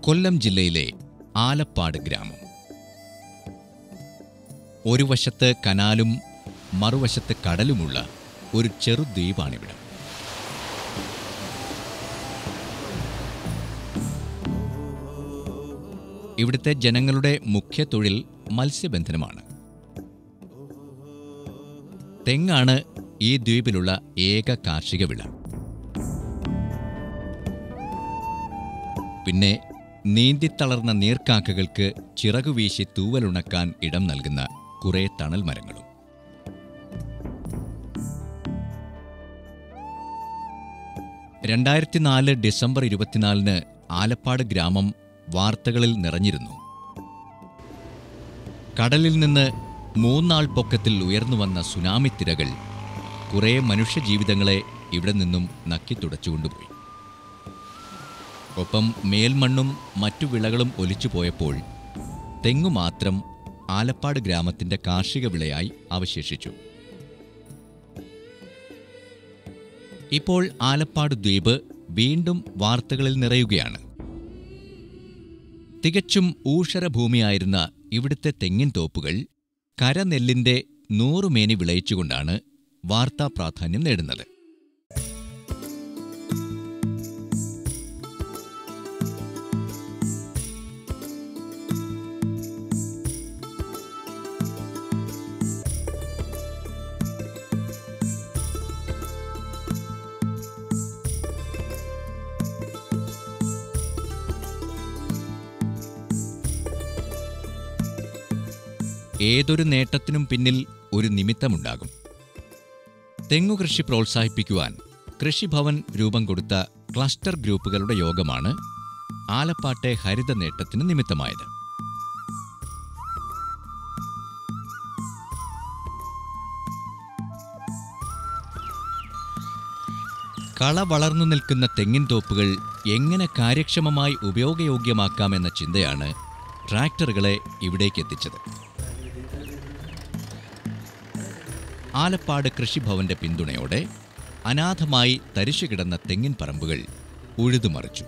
കൊല്ലം ജില്ലയിലെ ആലപ്പാട് ഗ്രാമം ഒരു വശത്ത് കനാലും മറുവശത്ത് കടലുമുള്ള ഒരു ചെറുദ്വീപാണിവിടം ഇവിടുത്തെ ജനങ്ങളുടെ മുഖ്യ തൊഴിൽ മത്സ്യബന്ധനമാണ് തെങ്ങാണ് ഈ ദ്വീപിലുള്ള ഏക കാർഷിക വിള പിന്നെ നീന്തിത്തളർന്ന നീർക്കാക്കകൾക്ക് ചിറകുവീശി തൂവലുണക്കാൻ ഇടം നൽകുന്ന കുറെ തണൽ മരങ്ങളും രണ്ടായിരത്തി നാല് ഡിസംബർ ഇരുപത്തിനാലിന് ആലപ്പാട് ഗ്രാമം വാർത്തകളിൽ നിറഞ്ഞിരുന്നു കടലിൽ നിന്ന് മൂന്നാൾ പൊക്കത്തിൽ ഉയർന്നു വന്ന സുനാമി തിരകൾ കുറേ മനുഷ്യജീവിതങ്ങളെ ഇവിടെ നിന്നും നക്കിത്തുടച്ചുകൊണ്ടുപോയി ഒപ്പം മേൽമണ്ണും മറ്റു വിളകളും ഒലിച്ചു പോയപ്പോൾ തെങ്ങു മാത്രം ആലപ്പാട് ഗ്രാമത്തിന്റെ കാർഷിക വിളയായി അവശേഷിച്ചു ഇപ്പോൾ ആലപ്പാട് ദ്വീപ് വീണ്ടും വാർത്തകളിൽ നിറയുകയാണ് തികച്ചും ഊഷരഭൂമിയായിരുന്ന ഇവിടുത്തെ തെങ്ങിൻ തോപ്പുകൾ കരനെല്ലിന്റെ നൂറുമേനി വിളയിച്ചുകൊണ്ടാണ് വാർത്താ പ്രാധാന്യം നേടുന്നത് ഏതൊരു നേട്ടത്തിനും പിന്നിൽ ഒരു നിമിത്തമുണ്ടാകും തെങ്ങുകൃഷി പ്രോത്സാഹിപ്പിക്കുവാൻ കൃഷിഭവൻ രൂപം കൊടുത്ത ക്ലസ്റ്റർ ഗ്രൂപ്പുകളുടെ യോഗമാണ് ആലപ്പാട്ടെ ഹരിത നേട്ടത്തിന് നിമിത്തമായത് കള വളർന്നു നിൽക്കുന്ന തെങ്ങിൻ തോപ്പുകൾ എങ്ങനെ കാര്യക്ഷമമായി ഉപയോഗയോഗ്യമാക്കാമെന്ന ചിന്തയാണ് ട്രാക്ടറുകളെ ഇവിടേക്ക് എത്തിച്ചത് ആലപ്പാട് കൃഷിഭവന്റെ പിന്തുണയോടെ അനാഥമായി തരിശു കിടന്ന തെങ്ങിൻ പറമ്പുകൾ ഉഴുതുമറിച്ചു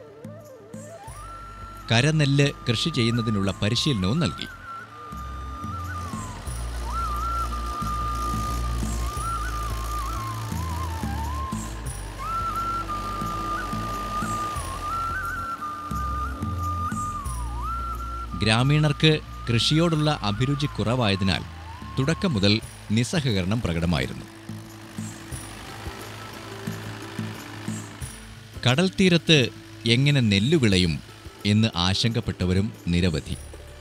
കരനെല്ല് കൃഷി ചെയ്യുന്നതിനുള്ള പരിശീലനവും നൽകി ഗ്രാമീണർക്ക് കൃഷിയോടുള്ള അഭിരുചി കുറവായതിനാൽ തുടക്കം മുതൽ നിസ്സഹകരണം പ്രകടമായിരുന്നു കടൽ തീരത്ത് എങ്ങനെ നെല്ലു വിളയും എന്ന് ആശങ്കപ്പെട്ടവരും നിരവധി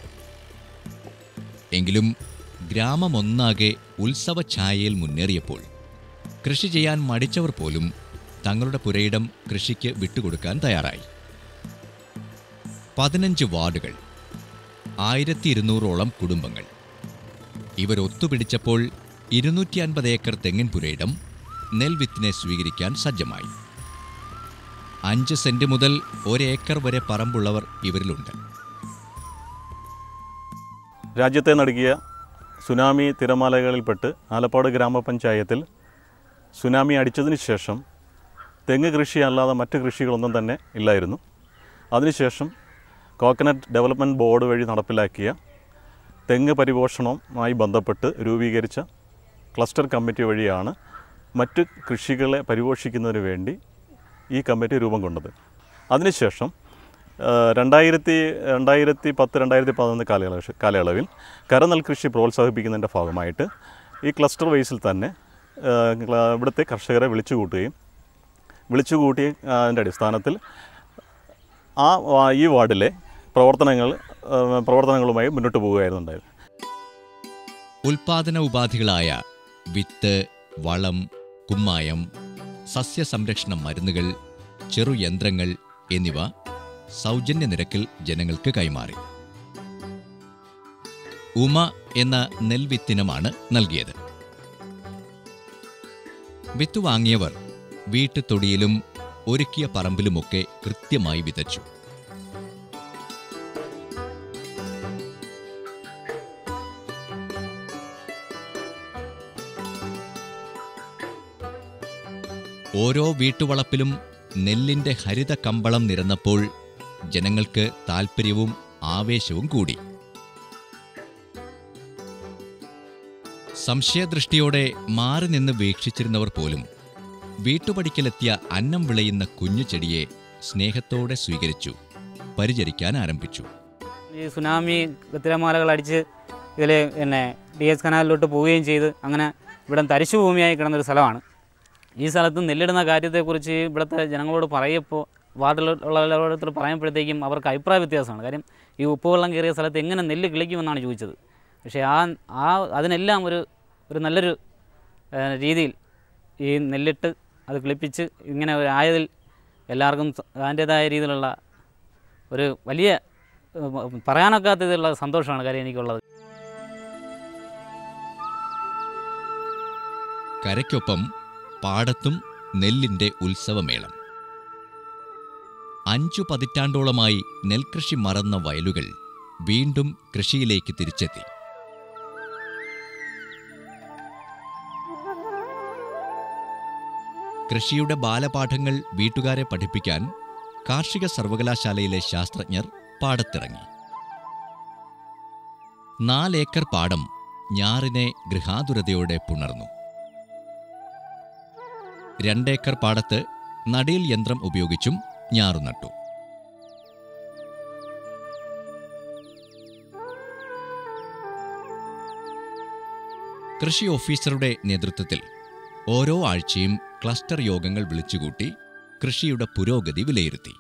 എങ്കിലും ഗ്രാമമൊന്നാകെ ഉത്സവ ഛായയിൽ മുന്നേറിയപ്പോൾ കൃഷി ചെയ്യാൻ മടിച്ചവർ പോലും തങ്ങളുടെ പുരയിടം കൃഷിക്ക് വിട്ടുകൊടുക്കാൻ തയ്യാറായി പതിനഞ്ച് വാർഡുകൾ ആയിരത്തി ഇരുന്നൂറോളം കുടുംബങ്ങൾ ഇവർ ഒത്തുപിടിച്ചപ്പോൾ ഇരുന്നൂറ്റി അൻപത് ഏക്കർ തെങ്ങിൻ പുരയിടം നെൽവിത്തിനെ സ്വീകരിക്കാൻ സജ്ജമായി അഞ്ച് സെന്റ് മുതൽ ഒരേക്കർ വരെ പറമ്പുള്ളവർ ഇവരിലുണ്ട് രാജ്യത്തെ നടുക്കിയ സുനാമി തിരമാലകളിൽപ്പെട്ട് ആലപ്പാട് ഗ്രാമപഞ്ചായത്തിൽ സുനാമി അടിച്ചതിന് ശേഷം തെങ്ങ് കൃഷി അല്ലാതെ മറ്റ് കൃഷികളൊന്നും തന്നെ ഇല്ലായിരുന്നു അതിനുശേഷം കോക്കനട്ട് ഡെവലപ്മെൻറ്റ് ബോർഡ് വഴി നടപ്പിലാക്കിയ തെങ്ങ് പരിപോഷണവുമായി ബന്ധപ്പെട്ട് രൂപീകരിച്ച ക്ലസ്റ്റർ കമ്മിറ്റി വഴിയാണ് മറ്റ് കൃഷികളെ പരിപോഷിക്കുന്നതിന് വേണ്ടി ഈ കമ്മിറ്റി രൂപം കൊണ്ടത് അതിനുശേഷം ആ, രണ്ടായിരത്തി രണ്ടായിരത്തി പത്ത് രണ്ടായിരത്തി പതിനൊന്ന് കാലയളവ് കാലയളവിൽ കരനെൽ കൃഷി പ്രോത്സാഹിപ്പിക്കുന്നതിൻ്റെ ഭാഗമായിട്ട് ഈ ക്ലസ്റ്റർ വൈസിൽ തന്നെ ആ, ക്ല- ഇവിടുത്തെ കർഷകരെ വിളിച്ചു കൂട്ടുകയും വിളിച്ചു കൂട്ടി അതിൻ്റെ അടിസ്ഥാനത്തിൽ ആ വാ- ഈ വാർഡിലെ പ്രവർത്തനങ്ങൾ ആ, പ്രവർത്തനങ്ങളുമായി മുന്നോട്ട് പോവുകയായിരുന്നു ഉണ്ടായത് ഉൽപാദന ഉപാധികളായ വിത്ത് വളം കുമ്മായം സസ്യസംരക്ഷണ മരുന്നുകൾ ചെറുയന്ത്രങ്ങൾ എന്നിവ സൗജന്യ നിരക്കിൽ ജനങ്ങൾക്ക് കൈമാറി ഉമ എന്ന നെൽവിത്തിനമാണ് നൽകിയത് വിത്ത് വാങ്ങിയവർ വീട്ടുതൊടിയിലും ഒരുക്കിയ പറമ്പിലുമൊക്കെ കൃത്യമായി വിതച്ചു ഓരോ വീട്ടുവളപ്പിലും നെല്ലിന്റെ ഹരിത കമ്പളം നിരന്നപ്പോൾ ജനങ്ങൾക്ക് താൽപ്പര്യവും ആവേശവും കൂടി സംശയദൃഷ്ടിയോടെ മാറി നിന്ന് വീക്ഷിച്ചിരുന്നവർ പോലും വീട്ടുപടിക്കലെത്തിയ അന്നം വിളയുന്ന കുഞ്ഞു ചെടിയെ സ്നേഹത്തോടെ സ്വീകരിച്ചു പരിചരിക്കാൻ ആരംഭിച്ചു ഈ സുനാമി തിരമാലകൾ അടിച്ച് ഇതിൽ പിന്നെ ഡി എസ് കനാലിലോട്ട് പോവുകയും ചെയ്ത് അങ്ങനെ ഇവിടെ തരിശു ഭൂമിയായി കിടന്നൊരു സ്ഥലമാണ് ഈ സ്ഥലത്ത് നെല്ലിടുന്ന കാര്യത്തെക്കുറിച്ച് ഇവിടുത്തെ ജനങ്ങളോട് പറയപ്പോൾ വാർഡിലുള്ളവരോട് പറയുമ്പോഴത്തേക്കും അവർക്ക് അഭിപ്രായ വ്യത്യാസമാണ് കാര്യം ഈ ഉപ്പുവെള്ളം കയറിയ സ്ഥലത്ത് എങ്ങനെ നെല്ല് കിളിക്കുമെന്നാണ് ചോദിച്ചത് പക്ഷേ ആ ആ അതിനെല്ലാം ഒരു ഒരു നല്ലൊരു ഏഹ്, രീതിയിൽ ഈ നെല്ലിട്ട് അത് കിളിപ്പിച്ച് ഇങ്ങനെ ഒരു ആയതിൽ എല്ലാവർക്കും സ- അതിൻ്റേതായ രീതിയിലുള്ള ഒരു വലിയ ഏഹ്, പറയാനൊക്കാത്ത ഇതിലുള്ള സന്തോഷമാണ് കാര്യം എനിക്കുള്ളത് കരയ്ക്കൊപ്പം പാടത്തും നെല്ലിന്റെ ഉത്സവമേളം അഞ്ചു പതിറ്റാണ്ടോളമായി നെൽകൃഷി മറന്ന വയലുകൾ വീണ്ടും കൃഷിയിലേക്ക് തിരിച്ചെത്തി കൃഷിയുടെ ബാലപാഠങ്ങൾ വീട്ടുകാരെ പഠിപ്പിക്കാൻ കാർഷിക സർവകലാശാലയിലെ ശാസ്ത്രജ്ഞർ പാടത്തിറങ്ങി നാലേക്കർ പാടം ഞാറിനെ ഗൃഹാതുരതയോടെ പുണർന്നു രണ്ടേക്കർ പാടത്ത് നടീൽ യന്ത്രം ഉപയോഗിച്ചും ഞാറു നട്ടു കൃഷി ഓഫീസറുടെ നേതൃത്വത്തിൽ ഓരോ ആഴ്ചയും ക്ലസ്റ്റർ യോഗങ്ങൾ വിളിച്ചുകൂട്ടി കൃഷിയുടെ പുരോഗതി വിലയിരുത്തി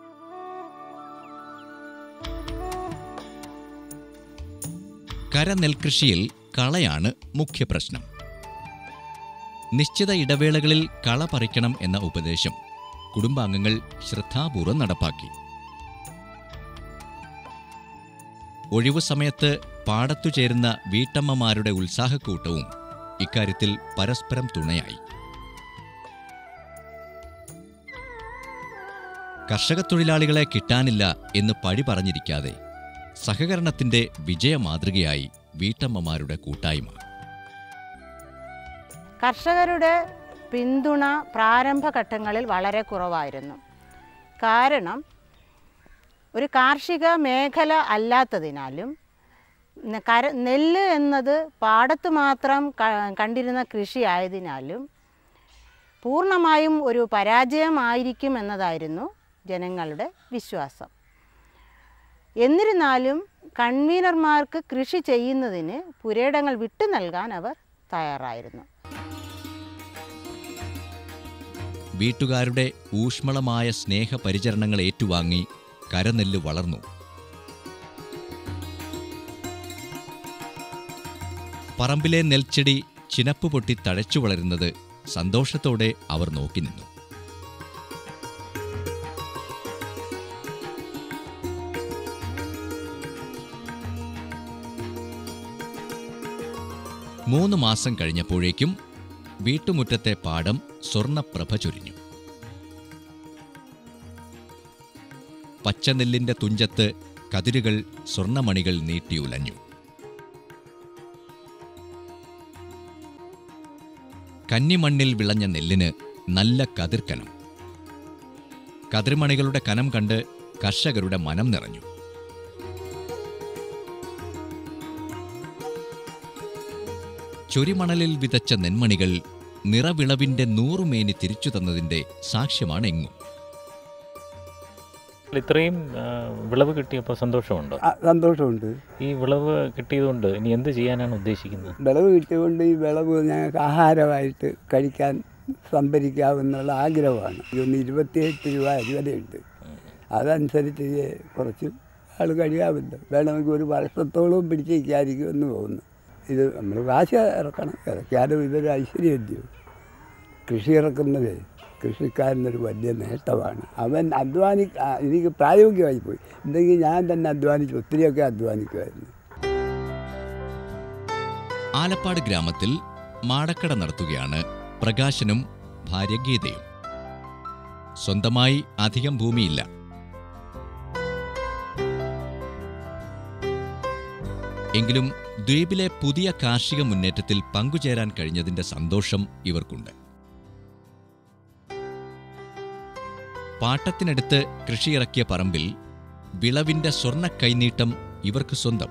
കരനെൽകൃഷിയിൽ കളയാണ് മുഖ്യപ്രശ്നം നിശ്ചിത ഇടവേളകളിൽ കള പറിക്കണം എന്ന ഉപദേശം കുടുംബാംഗങ്ങൾ ശ്രദ്ധാപൂർവം നടപ്പാക്കി ഒഴിവു സമയത്ത് പാടത്തു ചേരുന്ന വീട്ടമ്മമാരുടെ ഉത്സാഹക്കൂട്ടവും ഇക്കാര്യത്തിൽ പരസ്പരം തുണയായി കർഷക തൊഴിലാളികളെ കിട്ടാനില്ല എന്ന് പഴി പറഞ്ഞിരിക്കാതെ സഹകരണത്തിന്റെ വിജയമാതൃകയായി വീട്ടമ്മമാരുടെ കൂട്ടായ്മ കർഷകരുടെ പിന്തുണ പ്രാരംഭഘട്ടങ്ങളിൽ വളരെ കുറവായിരുന്നു കാരണം ഒരു കാർഷിക മേഖല അല്ലാത്തതിനാലും ന- കര നെല്ല് എന്നത് പാടത്ത് മാത്രം ക- കണ്ടിരുന്ന കൃഷി ആയതിനാലും പൂർണ്ണമായും ഒരു പരാജയമായിരിക്കും എന്നതായിരുന്നു ജനങ്ങളുടെ വിശ്വാസം എന്നിരുന്നാലും കൺവീനർമാർക്ക് കൃഷി ചെയ്യുന്നതിന് പുരയിടങ്ങൾ വിട്ടു നൽകാൻ അവർ തയ്യാറായിരുന്നു വീട്ടുകാരുടെ ഊഷ്മളമായ സ്നേഹപരിചരണങ്ങൾ ഏറ്റുവാങ്ങി കരനെല്ല് വളർന്നു പറമ്പിലെ നെൽച്ചെടി ചിനപ്പ് പൊട്ടി തഴച്ചു വളരുന്നത് സന്തോഷത്തോടെ അവർ നോക്കി നിന്നു മൂന്ന് മാസം കഴിഞ്ഞപ്പോഴേക്കും വീട്ടുമുറ്റത്തെ പാടം സ്വർണപ്രഭ ചൊരിഞ്ഞു പച്ചനെല്ലിന്റെ തുഞ്ചത്ത് കതിരുകൾ സ്വർണമണികൾ നീട്ടിയുലഞ്ഞു കന്നിമണ്ണിൽ വിളഞ്ഞ നെല്ലിന് നല്ല കതിർക്കനം കതിർമണികളുടെ കനം കണ്ട് കർഷകരുടെ മനം നിറഞ്ഞു ചൊരിമണലിൽ വിതച്ച നെന്മണികൾ നിറവിളവിന്റെ നൂറുമേനി തിരിച്ചു തന്നതിന്റെ സാക്ഷ്യമാണ് എങ്ങും ഇത്രയും ആ, വിളവ് കിട്ടിയപ്പോൾ സന്തോഷമുണ്ടോ ആ, സന്തോഷമുണ്ട് ഈ വിളവ് കിട്ടിയതുകൊണ്ട് ഇനി എന്ത് ചെയ്യാനാണ് ഉദ്ദേശിക്കുന്നത് വിളവ് കിട്ടിയതുകൊണ്ട് ഈ വിളവ് ഞങ്ങൾക്ക് ആഹാരമായിട്ട് കഴിക്കാൻ സംഭരിക്കാമെന്നുള്ള ആഗ്രഹമാണ് ഇതൊന്ന് ഇരുപത്തിയെട്ട് രൂപ അരി വരെയുണ്ട് അതനുസരിച്ച് ഇത് കുറച്ച് ആൾ കഴിയാമല്ലോ വേണമെങ്കിൽ ഒരു വർഷത്തോളവും പിടിച്ചേക്കായിരിക്കും എന്ന് തോന്നുന്നു ഇത് നമ്മൾ കാശ് ഇറക്കണം ഇറക്കാനും ഇതൊരു ഐശ്വര്യമല്ലയോ കൃഷി ഇറക്കുന്നതേ കൃഷിക്കാരനൊരു വലിയ നേട്ടമാണ് അവൻ അധ്വാനി ആ, എനിക്ക് പ്രായോഗികമായി പോയി എന്തെങ്കിൽ ഞാൻ തന്നെ അധ്വാനിച്ചു ഒത്തിരിയൊക്കെ അധ്വാനിക്കുമായിരുന്നു ആലപ്പാട് ഗ്രാമത്തിൽ മാടക്കട നടത്തുകയാണ് പ്രകാശനും ഭാര്യ ഗീതയും സ്വന്തമായി അധികം ഭൂമിയില്ല എങ്കിലും ദ്വീപിലെ പുതിയ കാർഷിക മുന്നേറ്റത്തിൽ പങ്കുചേരാൻ കഴിഞ്ഞതിന്റെ സന്തോഷം ഇവർക്കുണ്ട് പാട്ടത്തിനടുത്ത് കൃഷിയിറക്കിയ പറമ്പിൽ വിളവിന്റെ സ്വർണ്ണ കൈനീട്ടം ഇവർക്ക് സ്വന്തം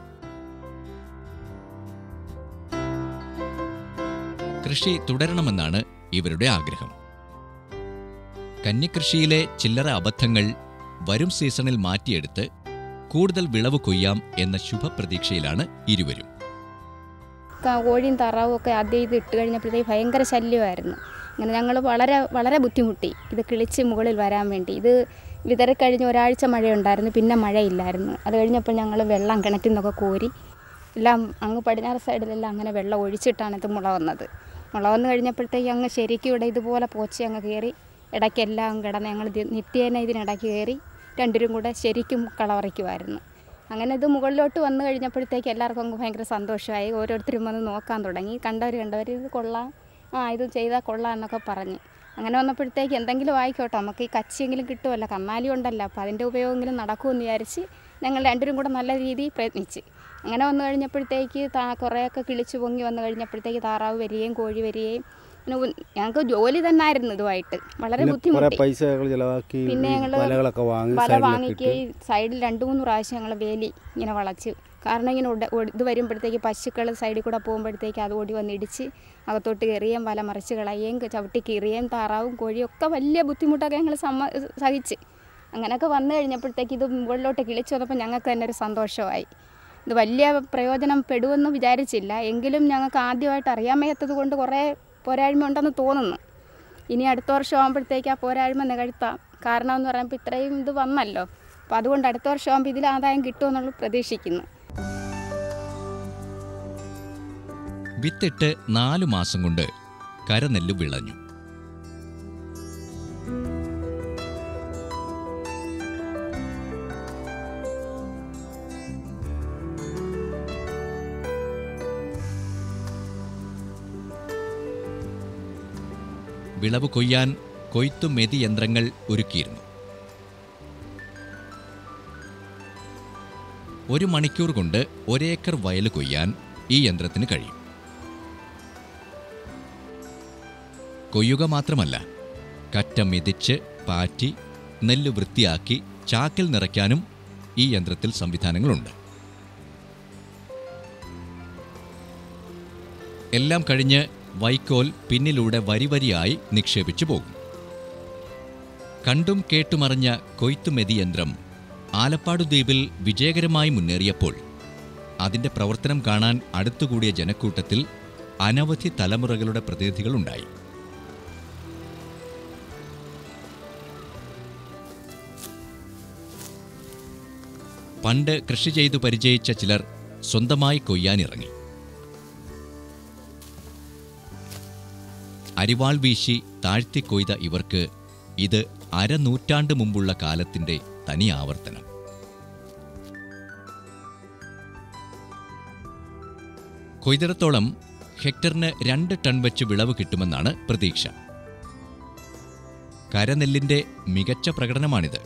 കൃഷി തുടരണമെന്നാണ് ഇവരുടെ ആഗ്രഹം കന്നിക്കൃഷിയിലെ ചില്ലറ അബദ്ധങ്ങൾ വരും സീസണിൽ മാറ്റിയെടുത്ത് കൂടുതൽ വിളവ് കൊയ്യാം എന്ന ശുഭപ്രതീക്ഷയിലാണ് ഇരുവരും ക- കോഴിയും താറാവും ഒക്കെ ആദ്യം ഇത് ഇട്ട് കഴിഞ്ഞപ്പോഴത്തേക്ക് ഭയങ്കര ശല്യമായിരുന്നു അങ്ങനെ ഞങ്ങൾ വളരെ വളരെ ബുദ്ധിമുട്ടി ഇത് കിളിച്ച് മുകളിൽ വരാൻ വേണ്ടി ഇത് വിതറിക്കഴിഞ്ഞ് ഒരാഴ്ച മഴയുണ്ടായിരുന്നു പിന്നെ മഴയില്ലായിരുന്നു അത് കഴിഞ്ഞപ്പോൾ ഞങ്ങൾ വെള്ളം കിണറ്റിൽ നിന്നൊക്കെ കോരി എല്ലാം അങ്ങ് പടിഞ്ഞാറ് സൈഡിലെല്ലാം അങ്ങനെ വെള്ളം ഒഴിച്ചിട്ടാണ് ഇത് മുള വന്നത് മുള വന്ന് കഴിഞ്ഞപ്പോഴത്തേക്ക് അങ്ങ് ശരിക്കും ഇവിടെ ഇതുപോലെ പോച്ച അങ്ങ് കയറി ഇടയ്ക്കെല്ലാം കിടന്ന് ഞങ്ങൾ ഇത് നിത്യേന ഇതിനിടയ്ക്ക് കയറി രണ്ടിനും കൂടെ ശരിക്കും കളവറിക്കുമായിരുന്നു അങ്ങനെ ഇത് മുകളിലോട്ട് വന്നു കഴിഞ്ഞപ്പോഴത്തേക്ക് എല്ലാവർക്കും അങ്ങ് ഭയങ്കര സന്തോഷമായി ഓരോരുത്തരും വന്ന് നോക്കാൻ തുടങ്ങി കണ്ടവർ കണ്ടവർ ഇത് കൊള്ളാം ആ ഇത് ചെയ്താൽ കൊള്ളാം എന്നൊക്കെ പറഞ്ഞ് അങ്ങനെ വന്നപ്പോഴത്തേക്ക് എന്തെങ്കിലും ആയിക്കോട്ടെ നമുക്ക് ഈ കച്ചിയെങ്കിലും കിട്ടുമല്ലോ കന്നാലി ഉണ്ടല്ലോ അപ്പോൾ അതിൻ്റെ ഉപയോഗമെങ്കിലും നടക്കുമെന്ന് വിചാരിച്ച് ഞങ്ങൾ രണ്ടുപേരും കൂടെ നല്ല രീതിയിൽ പ്രയത്നിച്ച് അങ്ങനെ വന്നു കഴിഞ്ഞപ്പോഴത്തേക്ക് താ കുറേയൊക്കെ കിളിച്ച് പൊങ്ങി വന്നു കഴിഞ്ഞപ്പോഴത്തേക്ക് താറാവ് വരികയും കോഴി വരികയും പിന്നെ ഉൻ- ഞങ്ങൾക്ക് ജോലി തന്നെ ആയിരുന്നു ഇതുമായിട്ട് വളരെ പിന്നെ കുറെ ബുദ്ധിമുട്ടി പൈസകൾ ചിലവാക്കി പിന്നെ ഈ ഞങ്ങള് വലകളൊക്കെ വാങ്ങി വല സൈഡിലൊക്കെ വാങ്ങിക്കുകയും സൈഡിൽ രണ്ട് മൂന്ന് പ്രാവശ്യം ഞങ്ങൾ വേലി ഇങ്ങനെ വളച്ച് കാരണം ഇങ്ങനെ ഉട ഒ- ഇത് വരുമ്പോഴത്തേക്ക് പശുക്കൾ സൈഡിൽ കൂടെ പോകുമ്പോഴത്തേക്ക് അത് ഓടി വന്ന് ഇടിച്ച് അകത്തോട്ട് കയറിയേം വല മറിച്ച് കളയുകയും ചവിട്ടി കീറുകയും താറാവും കോഴിയും ഒക്കെ വലിയ ബുദ്ധിമുട്ടൊക്കെ ഞങ്ങൾ സമ്മ സഹിച്ച് അങ്ങനെയൊക്കെ വന്നു കഴിഞ്ഞപ്പോഴത്തേക്ക് ഇത് മുകളിലോട്ട് കിളിച്ചു വന്നപ്പോൾ ഞങ്ങൾക്ക് തന്നെ ഒരു സന്തോഷമായി ഇത് വലിയ പ്രയോജനം പെടുമെന്ന് വിചാരിച്ചില്ല എങ്കിലും ഞങ്ങൾക്ക് ആദ്യമായിട്ട് അറിയാൻ വയ്യാത്തത് കൊണ്ട് കുറേ പോരായ്മ ഉണ്ടെന്ന് തോന്നുന്നു ഇനി അടുത്ത വർഷം ആകുമ്പോഴത്തേക്ക് ആ പോരായ്മ നികഴ്ത്താം കാരണം എന്ന് പറയുമ്പോൾ ഇത്രയും ഇത് വന്നല്ലോ അപ്പോൾ അതുകൊണ്ട് അടുത്ത വർഷം ആകുമ്പോൾ ഇതിൽ ആദായം കിട്ടുമെന്നുള്ള പ്രതീക്ഷിക്കുന്നു വിത്തിട്ട് നാലു മാസം കൊണ്ട് കരനെല്ല് വിളഞ്ഞു വിളവ് കൊയ്യാൻ കൊയ്ത്തു മെതി യന്ത്രങ്ങൾ ഒരുക്കിയിരുന്നു ഒരു മണിക്കൂർ കൊണ്ട് ഒരേക്കർ വയൽ കൊയ്യാൻ ഈ യന്ത്രത്തിന് കഴിയും കൊയ്യുക മാത്രമല്ല കറ്റ മെതിച്ച് പാറ്റി നെല്ല് വൃത്തിയാക്കി ചാക്കിൽ നിറയ്ക്കാനും ഈ യന്ത്രത്തിൽ സംവിധാനങ്ങളുണ്ട് എല്ലാം കഴിഞ്ഞ് വൈക്കോൽ പിന്നിലൂടെ വരിവരിയായി നിക്ഷേപിച്ചു പോകും കണ്ടും കേട്ടുമറിഞ്ഞ കൊയ്ത്തുമെതി യന്ത്രം ആലപ്പാട് ദ്വീപിൽ വിജയകരമായി മുന്നേറിയപ്പോൾ അതിന്റെ പ്രവർത്തനം കാണാൻ അടുത്തുകൂടിയ ജനക്കൂട്ടത്തിൽ അനവധി തലമുറകളുടെ പ്രതിനിധികളുണ്ടായി പണ്ട് കൃഷി ചെയ്തു പരിചയിച്ച ചിലർ സ്വന്തമായി കൊയ്യാനിറങ്ങി അരിവാൾ വീശി താഴ്ത്തി കൊയ്ത ഇവർക്ക് ഇത് അരനൂറ്റാണ്ട് മുമ്പുള്ള കാലത്തിന്റെ തനി ആവർത്തനം കൊയ്തിടത്തോളം ഹെക്ടറിന് രണ്ട് ടൺ വെച്ച് വിളവ് കിട്ടുമെന്നാണ് പ്രതീക്ഷ കരനെല്ലിന്റെ മികച്ച പ്രകടനമാണിത്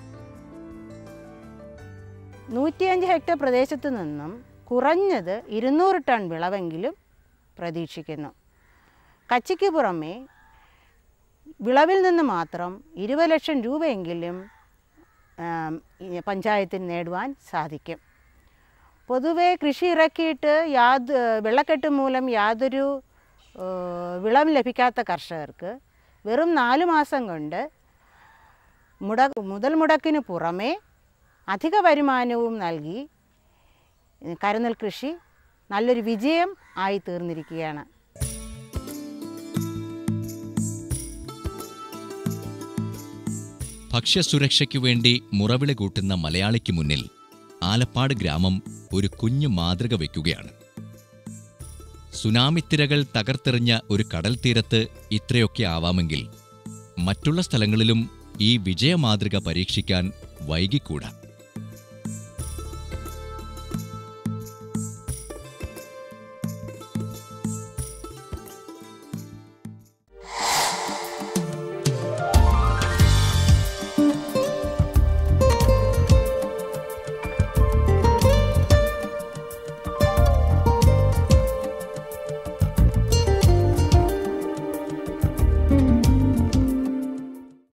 നൂറ്റിയഞ്ച് ഹെക്ടർ പ്രദേശത്തു നിന്നും കുറഞ്ഞത് ഇരുന്നൂറ് ടൺ വിളവെങ്കിലും പ്രതീക്ഷിക്കുന്നു കച്ചിക്ക് പുറമെ വിളവിൽ നിന്ന് മാത്രം ഇരുപത് ലക്ഷം രൂപയെങ്കിലും ആം, ഈ പഞ്ചായത്തിന് നേടുവാൻ സാധിക്കും പൊതുവെ കൃഷി ഇറക്കിയിട്ട് യാത് വെള്ളക്കെട്ട് മൂലം യാതൊരു ഏഹ്, വിളവും ലഭിക്കാത്ത കർഷകർക്ക് വെറും നാല് മാസം കൊണ്ട് മുട മുതൽ മുടക്കിന് പുറമേ അധിക വരുമാനവും നൽകി ഏഹ്, കരുനെൽ കൃഷി നല്ലൊരു വിജയം ആയി തീർന്നിരിക്കുകയാണ് ഭക്ഷ്യസുരക്ഷയ്ക്കു വേണ്ടി മുറവിളി കൂട്ടുന്ന മലയാളിക്ക് മുന്നിൽ ആലപ്പാട് ഗ്രാമം ഒരു കുഞ്ഞു മാതൃക വയ്ക്കുകയാണ് സുനാമിത്തിരകൾ തകർത്തെറിഞ്ഞ ഒരു കടൽ തീരത്ത് ഇത്രയൊക്കെ ആവാമെങ്കിൽ മറ്റുള്ള സ്ഥലങ്ങളിലും ഈ വിജയമാതൃക പരീക്ഷിക്കാൻ വൈകിക്കൂടാ